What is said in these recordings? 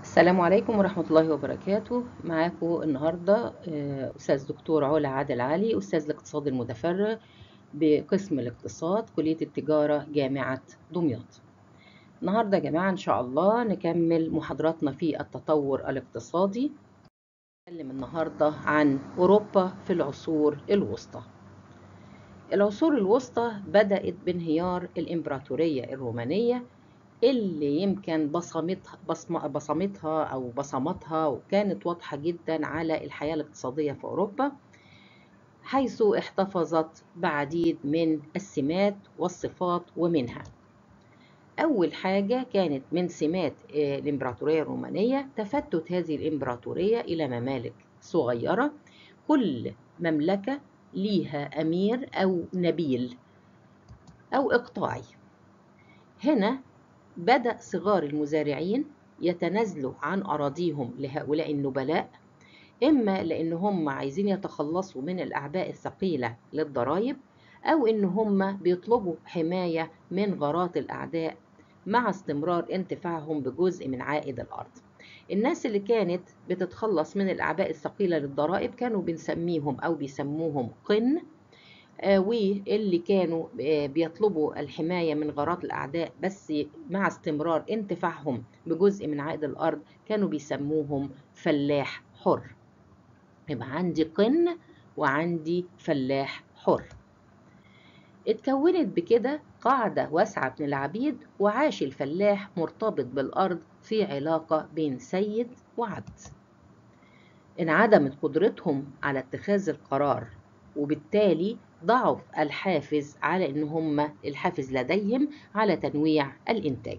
السلام عليكم ورحمة الله وبركاته معاكم النهاردة آه، أستاذ دكتور علا عادل علي أستاذ الاقتصاد المتفرغ بقسم الاقتصاد كلية التجارة جامعة دمياط النهاردة يا جماعة إن شاء الله نكمل محاضراتنا في التطور الاقتصادي نتكلم النهاردة عن أوروبا في العصور الوسطى العصور الوسطى بدأت بانهيار الإمبراطورية الرومانية اللي يمكن بصمتها بصم بصمتها او بصمتها وكانت واضحه جدا على الحياه الاقتصاديه في اوروبا حيث احتفظت بعديد من السمات والصفات ومنها اول حاجه كانت من سمات الامبراطوريه الرومانيه تفتت هذه الامبراطوريه الى ممالك صغيره كل مملكه ليها امير او نبيل او اقطاعي هنا بدأ صغار المزارعين يتنازلوا عن أراضيهم لهؤلاء النبلاء إما لأن هم عايزين يتخلصوا من الأعباء الثقيلة للضرائب أو إن هم بيطلبوا حماية من غارات الأعداء مع استمرار انتفاعهم بجزء من عائد الأرض الناس اللي كانت بتتخلص من الأعباء الثقيلة للضرائب كانوا بنسميهم أو بيسموهم قن واللي كانوا بيطلبوا الحماية من غارات الأعداء بس مع استمرار انتفاعهم بجزء من عائد الأرض كانوا بيسموهم فلاح حر يبقى عندي قن وعندي فلاح حر اتكونت بكده قاعدة واسعة من العبيد وعاش الفلاح مرتبط بالأرض في علاقة بين سيد وعبد انعدمت قدرتهم على اتخاذ القرار وبالتالي ضعف الحافز على ان هم الحافز لديهم على تنويع الانتاج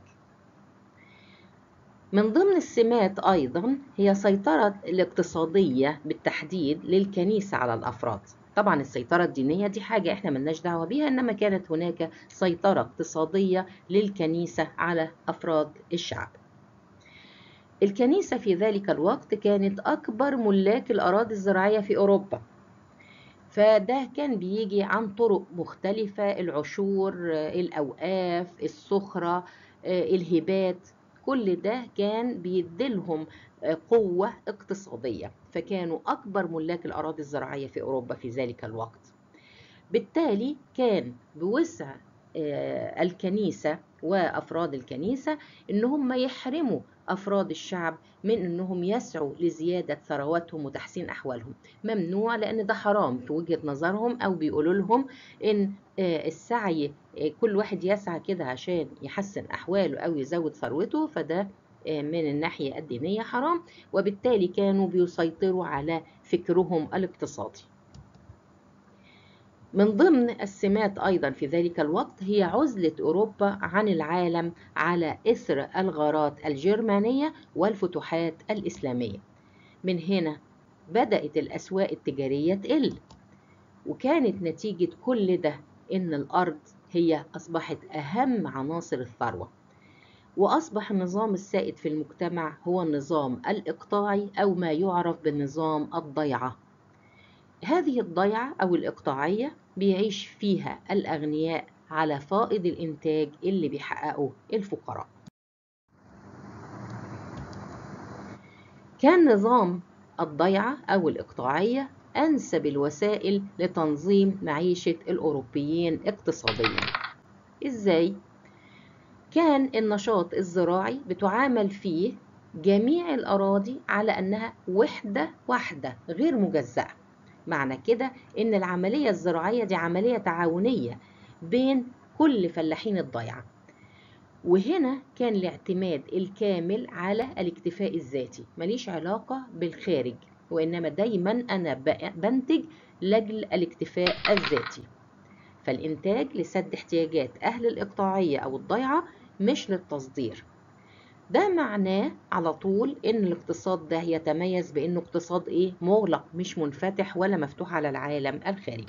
من ضمن السمات ايضا هي سيطرة الاقتصادية بالتحديد للكنيسة على الافراد طبعا السيطرة الدينية دي حاجة احنا ملناش دعوة بيها انما كانت هناك سيطرة اقتصادية للكنيسة على افراد الشعب الكنيسة في ذلك الوقت كانت اكبر ملاك الاراضي الزراعية في اوروبا فده كان بيجي عن طرق مختلفة العشور الأوقاف السخرة الهبات كل ده كان بيديلهم قوة اقتصادية فكانوا أكبر ملاك الأراضي الزراعية في أوروبا في ذلك الوقت بالتالي كان بوسع الكنيسة وأفراد الكنيسة إن هم يحرموا أفراد الشعب من أنهم يسعوا لزيادة ثرواتهم وتحسين أحوالهم ممنوع لأن ده حرام في وجهة نظرهم أو بيقولوا لهم إن السعي كل واحد يسعى كده عشان يحسن أحواله أو يزود ثروته فده من الناحية الدينية حرام وبالتالي كانوا بيسيطروا على فكرهم الاقتصادي من ضمن السمات أيضا في ذلك الوقت هي عزلة أوروبا عن العالم على إثر الغارات الجرمانية والفتوحات الإسلامية من هنا بدأت الأسواق التجارية تقل وكانت نتيجة كل ده إن الأرض هي أصبحت أهم عناصر الثروة وأصبح النظام السائد في المجتمع هو النظام الإقطاعي أو ما يعرف بالنظام الضيعة هذه الضيعة أو الإقطاعية بيعيش فيها الأغنياء على فائض الإنتاج اللي بيحققه الفقراء كان نظام الضيعة أو الإقطاعية أنسب الوسائل لتنظيم معيشة الأوروبيين اقتصاديا إزاي؟ كان النشاط الزراعي بتعامل فيه جميع الأراضي على أنها وحدة واحدة غير مجزأة معنى كده ان العملية الزراعية دي عملية تعاونية بين كل فلاحين الضيعة وهنا كان الاعتماد الكامل على الاكتفاء الذاتي ماليش علاقة بالخارج وإنما دايما أنا بنتج لأجل الاكتفاء الذاتي فالإنتاج لسد احتياجات أهل الإقطاعية أو الضيعة مش للتصدير ده معناه على طول ان الاقتصاد ده يتميز بانه اقتصاد ايه مغلق مش منفتح ولا مفتوح على العالم الخارجي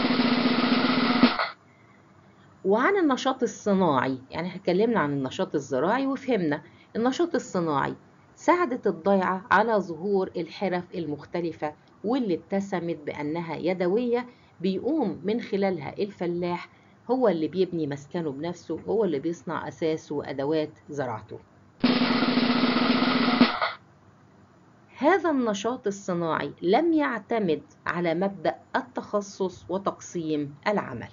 وعن النشاط الصناعي يعني اتكلمنا عن النشاط الزراعي وفهمنا النشاط الصناعي ساعدت الضيعة على ظهور الحرف المختلفة واللي اتسمت بأنها يدوية بيقوم من خلالها الفلاح هو اللي بيبني مسكنه بنفسه هو اللي بيصنع أساسه وأدوات زراعته هذا النشاط الصناعي لم يعتمد على مبدأ التخصص وتقسيم العمل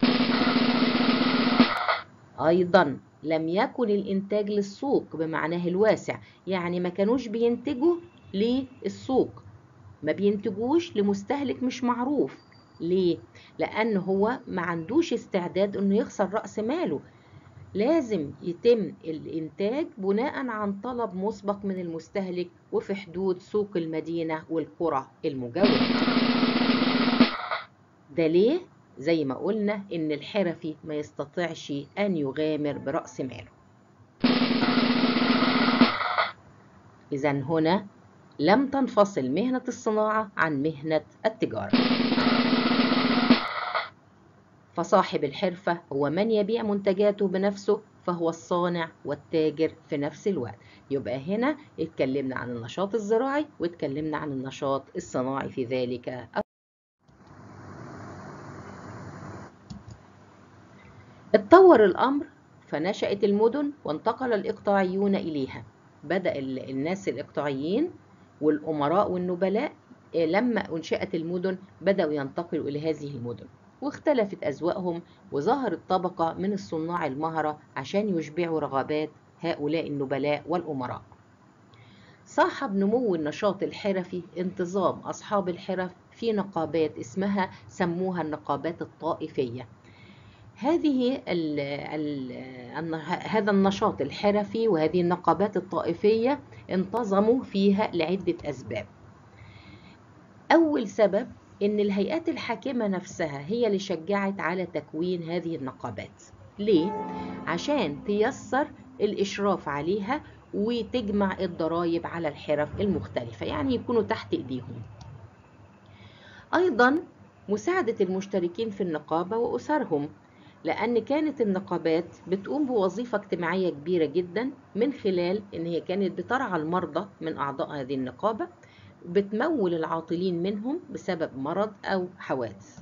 أيضا لم يكن الإنتاج للسوق بمعناه الواسع يعني ما كانوش بينتجوا للسوق ما بينتجوش لمستهلك مش معروف ليه؟ لأن هو ما عندوش استعداد إنه يخسر رأس ماله لازم يتم الإنتاج بناء عن طلب مسبق من المستهلك وفي حدود سوق المدينة والقرى المجاورة ده ليه؟ زي ما قلنا إن الحرفي ما يستطيعش أن يغامر برأس ماله إذا هنا لم تنفصل مهنة الصناعة عن مهنة التجارة فصاحب الحرفة هو من يبيع منتجاته بنفسه فهو الصانع والتاجر في نفس الوقت يبقى هنا اتكلمنا عن النشاط الزراعي واتكلمنا عن النشاط الصناعي في ذلك اتطور الأمر فنشأت المدن وانتقل الإقطاعيون إليها بدأ الناس الإقطاعيين والأمراء والنبلاء لما أنشأت المدن بدأوا ينتقلوا إلى هذه المدن واختلفت أذواقهم وظهرت طبقة من الصناع المهرة عشان يشبعوا رغبات هؤلاء النبلاء والأمراء صاحب نمو النشاط الحرفي انتظام أصحاب الحرف في نقابات اسمها سموها النقابات الطائفية هذه ال ال هذا النشاط الحرفي وهذه النقابات الطائفية انتظموا فيها لعدة أسباب أول سبب إن الهيئات الحاكمة نفسها هي اللي شجعت على تكوين هذه النقابات ليه؟ عشان تيسر الإشراف عليها وتجمع الضرائب على الحرف المختلفة يعني يكونوا تحت إيديهم أيضا مساعدة المشتركين في النقابة وأسرهم لأن كانت النقابات بتقوم بوظيفة اجتماعية كبيرة جدا من خلال إن هي كانت بترعى المرضى من أعضاء هذه النقابة بتمول العاطلين منهم بسبب مرض أو حوادث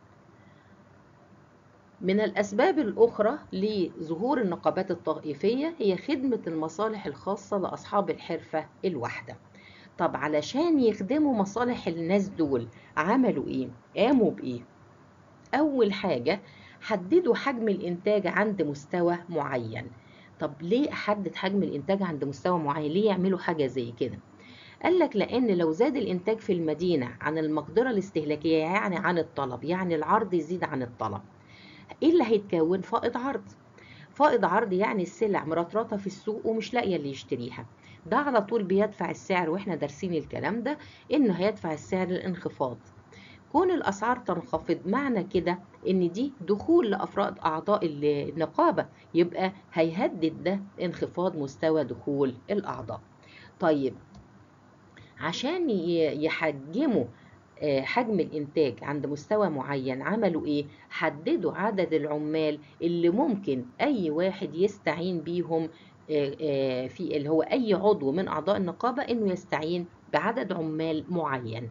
من الأسباب الأخرى لظهور النقابات الطائفية هي خدمة المصالح الخاصة لأصحاب الحرفة الواحدة طب علشان يخدموا مصالح الناس دول عملوا إيه؟ قاموا بإيه؟ أول حاجة حددوا حجم الإنتاج عند مستوى معين طب ليه أحدد حجم الإنتاج عند مستوى معين؟ ليه يعملوا حاجة زي كده؟ قال لك لأن لو زاد الإنتاج في المدينة عن المقدرة الاستهلاكية يعني عن الطلب يعني العرض يزيد عن الطلب إيه اللي هيتكون فائض عرض فائض عرض يعني السلع مرطرطة في السوق ومش لاقية اللي يشتريها ده على طول بيدفع السعر واحنا دارسين الكلام ده انه هيدفع السعر الانخفاض كون الاسعار تنخفض معنى كده ان دي دخول لافراد اعضاء النقابه يبقى هيهدد ده انخفاض مستوى دخول الاعضاء طيب عشان يحجموا حجم الإنتاج عند مستوى معين عملوا إيه؟ حددوا عدد العمال اللي ممكن أي واحد يستعين بيهم في اللي هو أي عضو من أعضاء النقابة إنه يستعين بعدد عمال معين.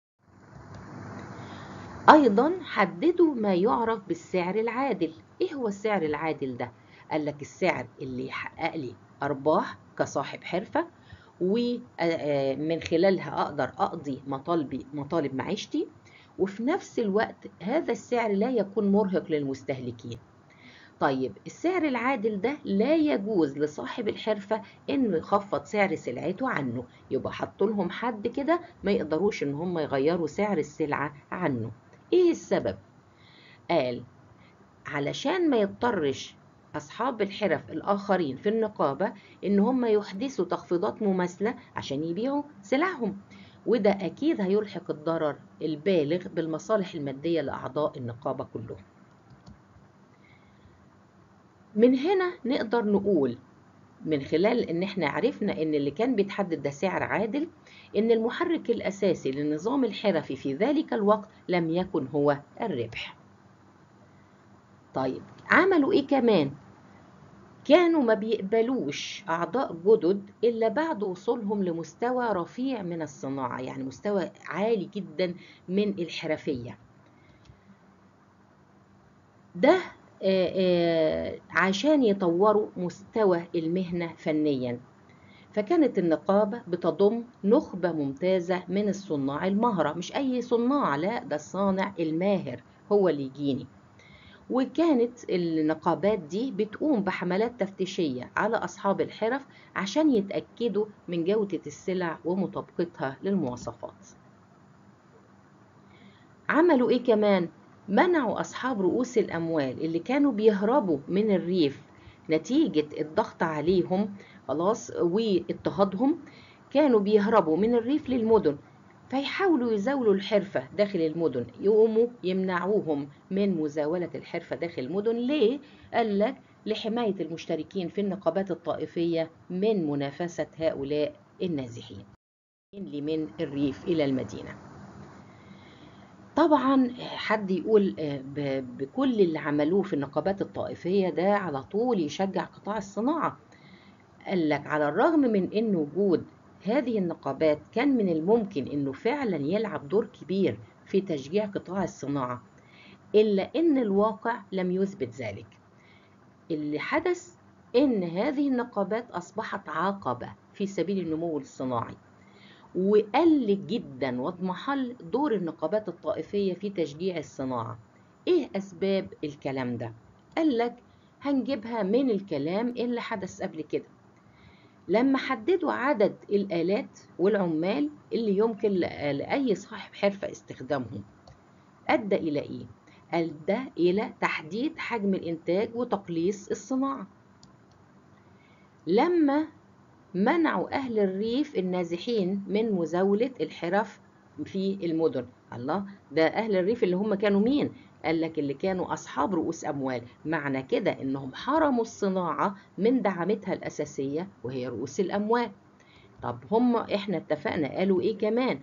أيضا حددوا ما يعرف بالسعر العادل. إيه هو السعر العادل ده؟ قال لك السعر اللي يحقق لي أرباح كصاحب حرفة ومن خلالها أقدر أقضي مطالبي مطالب معيشتي وفي نفس الوقت هذا السعر لا يكون مرهق للمستهلكين طيب السعر العادل ده لا يجوز لصاحب الحرفة انه يخفض سعر سلعته عنه يبقى حط لهم حد كده ما يقدروش ان هم يغيروا سعر السلعة عنه ايه السبب قال علشان ما يضطرش أصحاب الحرف الآخرين في النقابة إن هم يحدثوا تخفيضات مماثلة عشان يبيعوا سلعهم وده أكيد هيلحق الضرر البالغ بالمصالح المادية لأعضاء النقابة كلهم من هنا نقدر نقول من خلال ان احنا عرفنا ان اللي كان بيتحدد ده سعر عادل ان المحرك الاساسي للنظام الحرفي في ذلك الوقت لم يكن هو الربح طيب عملوا ايه كمان كانوا ما بيقبلوش اعضاء جدد الا بعد وصولهم لمستوى رفيع من الصناعه يعني مستوى عالي جدا من الحرفيه ده آآ آآ عشان يطوروا مستوى المهنه فنيا فكانت النقابة بتضم نخبة ممتازة من الصناع المهرة مش أي صناع لا ده الصانع الماهر هو اللي يجيني وكانت النقابات دي بتقوم بحملات تفتيشية على أصحاب الحرف عشان يتأكدوا من جودة السلع ومطابقتها للمواصفات عملوا إيه كمان؟ منعوا أصحاب رؤوس الأموال اللي كانوا بيهربوا من الريف نتيجة الضغط عليهم خلاص واضطهادهم كانوا بيهربوا من الريف للمدن فيحاولوا يزاولوا الحرفة داخل المدن يقوموا يمنعوهم من مزاولة الحرفة داخل المدن ليه؟ قال لك لحماية المشتركين في النقابات الطائفية من منافسة هؤلاء النازحين اللي من الريف إلى المدينة طبعا حد يقول بكل اللي عملوه في النقابات الطائفية ده على طول يشجع قطاع الصناعة قال لك على الرغم من ان وجود هذه النقابات كان من الممكن انه فعلا يلعب دور كبير في تشجيع قطاع الصناعة الا ان الواقع لم يثبت ذلك اللي حدث ان هذه النقابات اصبحت عقبة في سبيل النمو الصناعي وقل جدا واضمحل دور النقابات الطائفية في تشجيع الصناعة ايه اسباب الكلام ده قال لك هنجيبها من الكلام اللي حدث قبل كده لما حددوا عدد الآلات والعمال اللي يمكن لأي صاحب حرفة استخدامهم أدى إلى إيه؟ أدى إلى تحديد حجم الإنتاج وتقليص الصناعة لما منعوا أهل الريف النازحين من مزاولة الحرف في المدن الله ده أهل الريف اللي هم كانوا مين؟ قال لك اللي كانوا أصحاب رؤوس أموال معنى كده إنهم حرموا الصناعة من دعمتها الأساسية وهي رؤوس الأموال طب هم إحنا اتفقنا قالوا إيه كمان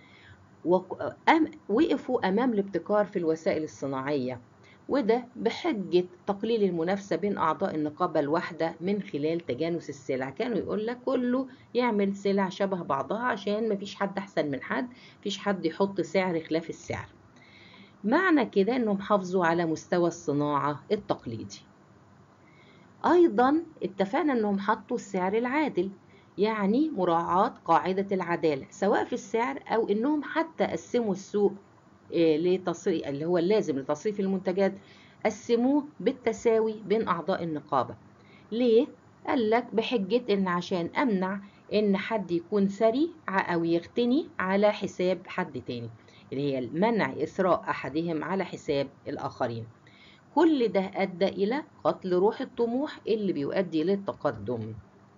وقفوا أمام الابتكار في الوسائل الصناعية وده بحجة تقليل المنافسة بين أعضاء النقابة الواحدة من خلال تجانس السلع كانوا يقول لك كله يعمل سلع شبه بعضها عشان مفيش حد أحسن من حد مفيش حد يحط سعر خلاف السعر معنى كده انهم حافظوا على مستوى الصناعة التقليدي ايضا اتفقنا انهم حطوا السعر العادل يعني مراعاة قاعدة العدالة سواء في السعر او انهم حتى قسموا السوق لتصريف اللي هو اللازم لتصريف المنتجات قسموه بالتساوي بين اعضاء النقابة ليه؟ قال لك بحجة ان عشان امنع ان حد يكون ثري او يغتني على حساب حد تاني اللي هي منع إثراء أحدهم على حساب الآخرين كل ده أدى إلى قتل روح الطموح اللي بيؤدي للتقدم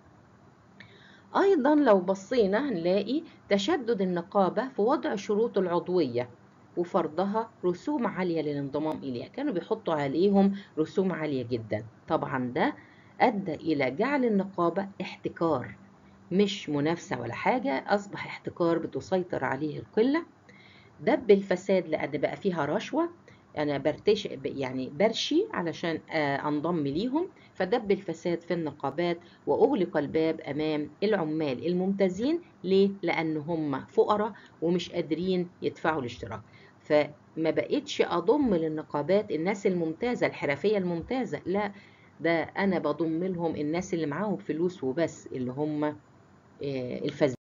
أيضا لو بصينا هنلاقي تشدد النقابة في وضع شروط العضوية وفرضها رسوم عالية للانضمام إليها كانوا بيحطوا عليهم رسوم عالية جدا طبعا ده أدى إلى جعل النقابة احتكار مش منافسة ولا حاجة أصبح احتكار بتسيطر عليه القلة دب الفساد لأن بقى فيها رشوة أنا برتش يعني برشي علشان أنضم ليهم فدب الفساد في النقابات وأغلق الباب أمام العمال الممتازين ليه؟ لأن هم فقراء ومش قادرين يدفعوا الاشتراك فما بقتش أضم للنقابات الناس الممتازة الحرفية الممتازة لا ده أنا بضم لهم الناس اللي معاهم فلوس وبس اللي هم الفاسدين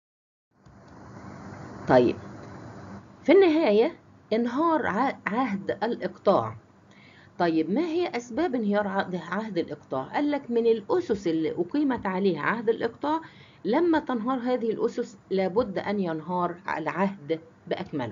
طيب في النهاية انهار عهد الإقطاع طيب ما هي أسباب انهيار عهد الإقطاع؟ قال لك من الأسس اللي أقيمت عليها عهد الإقطاع لما تنهار هذه الأسس لابد أن ينهار العهد بأكمله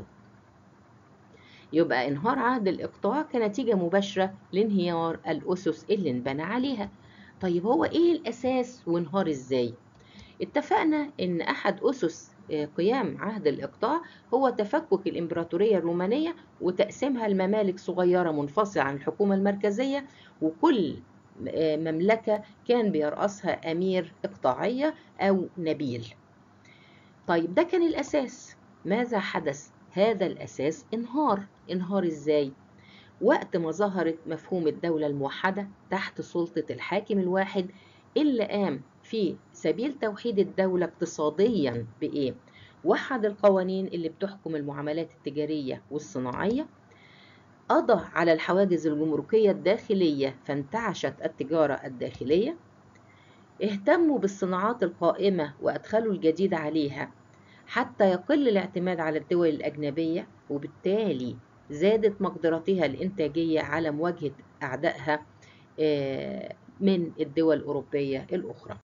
يبقى انهار عهد الإقطاع كنتيجة مباشرة لانهيار الأسس اللي انبنى عليها طيب هو إيه الأساس وانهار إزاي؟ اتفقنا إن أحد أسس قيام عهد الإقطاع هو تفكك الإمبراطورية الرومانية وتقسيمها لممالك صغيرة منفصلة عن الحكومة المركزية وكل مملكة كان بيرأسها أمير إقطاعية أو نبيل طيب ده كان الأساس ماذا حدث؟ هذا الأساس انهار انهار إزاي؟ وقت ما ظهرت مفهوم الدولة الموحدة تحت سلطة الحاكم الواحد اللي قام في سبيل توحيد الدولة اقتصاديا بإيه؟ وحد القوانين اللي بتحكم المعاملات التجارية والصناعية قضى على الحواجز الجمركية الداخلية فانتعشت التجارة الداخلية اهتموا بالصناعات القائمة وأدخلوا الجديد عليها حتى يقل الاعتماد على الدول الأجنبية وبالتالي زادت مقدرتها الإنتاجية على مواجهة أعدائها من الدول الأوروبية الأخرى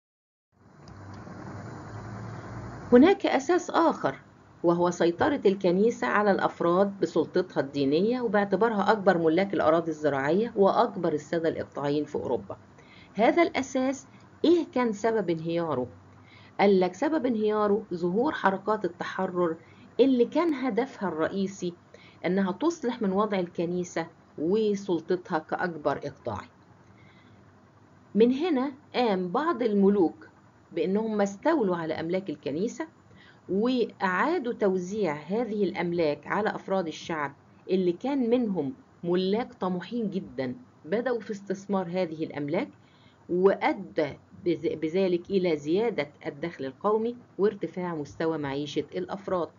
هناك أساس آخر وهو سيطرة الكنيسة على الأفراد بسلطتها الدينية وباعتبارها أكبر ملاك الأراضي الزراعية وأكبر السادة الإقطاعيين في أوروبا هذا الأساس إيه كان سبب انهياره؟ قال لك سبب انهياره ظهور حركات التحرر اللي كان هدفها الرئيسي أنها تصلح من وضع الكنيسة وسلطتها كأكبر إقطاعي من هنا قام بعض الملوك بأنهم استولوا على أملاك الكنيسة وأعادوا توزيع هذه الأملاك على أفراد الشعب اللي كان منهم ملاك طموحين جدا بدأوا في استثمار هذه الأملاك وأدى بذلك إلى زيادة الدخل القومي وارتفاع مستوى معيشة الأفراد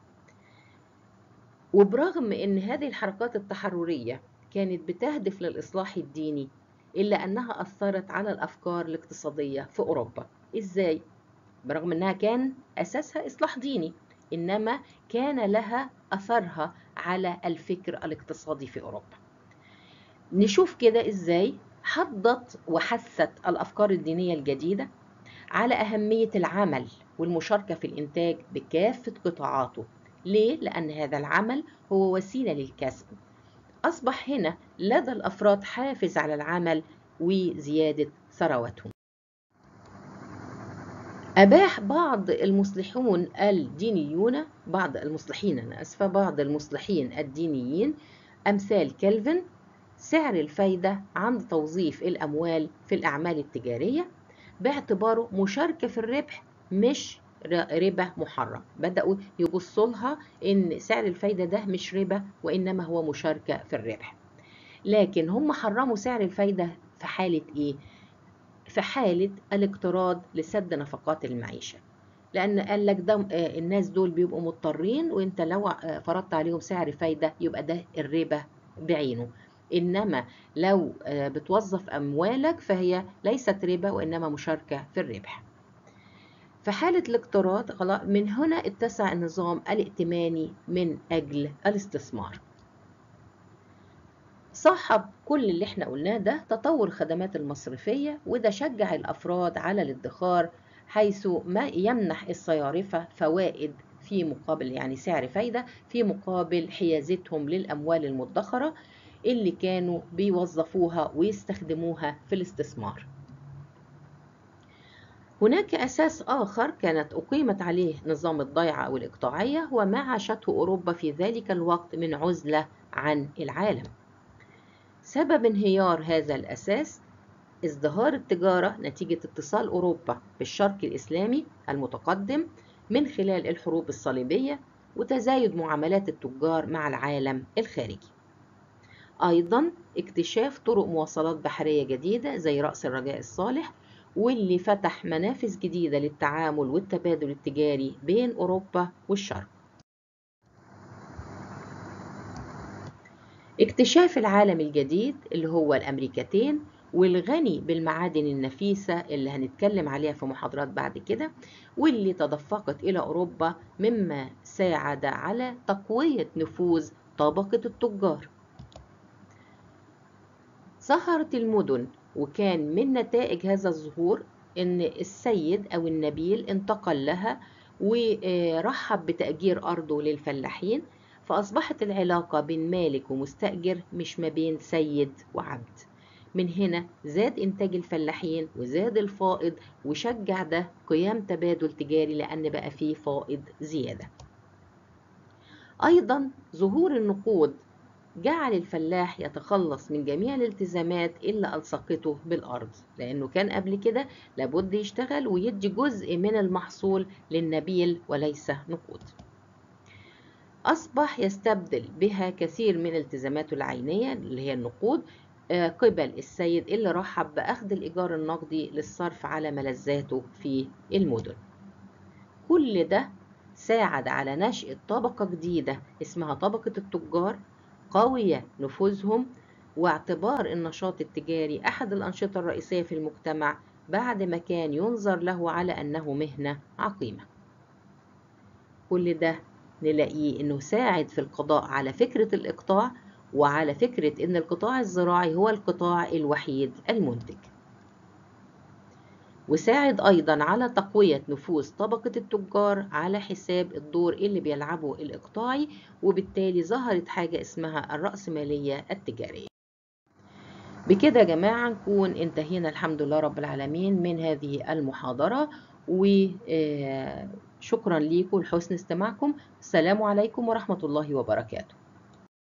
وبرغم أن هذه الحركات التحررية كانت بتهدف للإصلاح الديني إلا أنها أثرت على الأفكار الاقتصادية في أوروبا إزاي؟ برغم أنها كان أساسها إصلاح ديني إنما كان لها أثرها على الفكر الاقتصادي في أوروبا نشوف كده إزاي حضت وحثت الأفكار الدينية الجديدة على أهمية العمل والمشاركة في الإنتاج بكافة قطاعاته ليه؟ لأن هذا العمل هو وسيلة للكسب أصبح هنا لدى الأفراد حافز على العمل وزيادة ثروتهم أباح بعض المصلحون الدينيون بعض المصلحين أنا أسفة بعض المصلحين الدينيين أمثال كلفن سعر الفايدة عند توظيف الأموال في الأعمال التجارية باعتباره مشاركة في الربح مش ربا محرم بدأوا يبصوا لها إن سعر الفايدة ده مش ربا وإنما هو مشاركة في الربح لكن هم حرموا سعر الفايدة في حالة إيه؟ في حالة الاقتراض لسد نفقات المعيشة لأن قال لك ده الناس دول بيبقوا مضطرين وانت لو فرضت عليهم سعر فايدة يبقى ده الربا بعينه إنما لو بتوظف أموالك فهي ليست ربا وإنما مشاركة في الربح في حالة الاقتراض خلاص من هنا اتسع النظام الائتماني من أجل الاستثمار صاحب كل اللي احنا قلناه ده تطور الخدمات المصرفية وده شجع الأفراد على الادخار حيث ما يمنح الصيارفة فوائد في مقابل يعني سعر فايدة في مقابل حيازتهم للأموال المدخرة اللي كانوا بيوظفوها ويستخدموها في الاستثمار هناك أساس آخر كانت أقيمت عليه نظام الضيعة أو الإقطاعية هو ما عاشته أوروبا في ذلك الوقت من عزلة عن العالم سبب انهيار هذا الأساس ازدهار التجارة نتيجة اتصال أوروبا بالشرق الإسلامي المتقدم من خلال الحروب الصليبية وتزايد معاملات التجار مع العالم الخارجي أيضا اكتشاف طرق مواصلات بحرية جديدة زي رأس الرجاء الصالح واللي فتح منافذ جديدة للتعامل والتبادل التجاري بين أوروبا والشرق اكتشاف العالم الجديد اللي هو الأمريكتين والغني بالمعادن النفيسة اللي هنتكلم عليها في محاضرات بعد كده واللي تدفقت إلى أوروبا مما ساعد على تقوية نفوذ طبقة التجار ظهرت المدن وكان من نتائج هذا الظهور ان السيد او النبيل انتقل لها ورحب بتأجير أرضه للفلاحين فأصبحت العلاقة بين مالك ومستأجر مش ما بين سيد وعبد من هنا زاد إنتاج الفلاحين وزاد الفائض وشجع ده قيام تبادل تجاري لأن بقى فيه فائض زيادة أيضا ظهور النقود جعل الفلاح يتخلص من جميع الالتزامات اللي ألصقته بالأرض لأنه كان قبل كده لابد يشتغل ويدي جزء من المحصول للنبيل وليس نقود أصبح يستبدل بها كثير من التزاماته العينية اللي هي النقود قبل السيد اللي رحب بأخذ الإيجار النقدي للصرف على ملذاته في المدن كل ده ساعد على نشأة طبقة جديدة اسمها طبقة التجار قوية نفوذهم واعتبار النشاط التجاري أحد الأنشطة الرئيسية في المجتمع بعد ما كان ينظر له على أنه مهنة عقيمة كل ده نلاقيه أنه ساعد في القضاء على فكرة الإقطاع وعلى فكرة أن القطاع الزراعي هو القطاع الوحيد المنتج وساعد أيضا على تقوية نفوذ طبقة التجار على حساب الدور اللي بيلعبه الإقطاعي وبالتالي ظهرت حاجة اسمها الرأسمالية التجارية بكده يا جماعة نكون انتهينا الحمد لله رب العالمين من هذه المحاضرة وشكرا لكم لحسن استماعكم السلام عليكم ورحمة الله وبركاته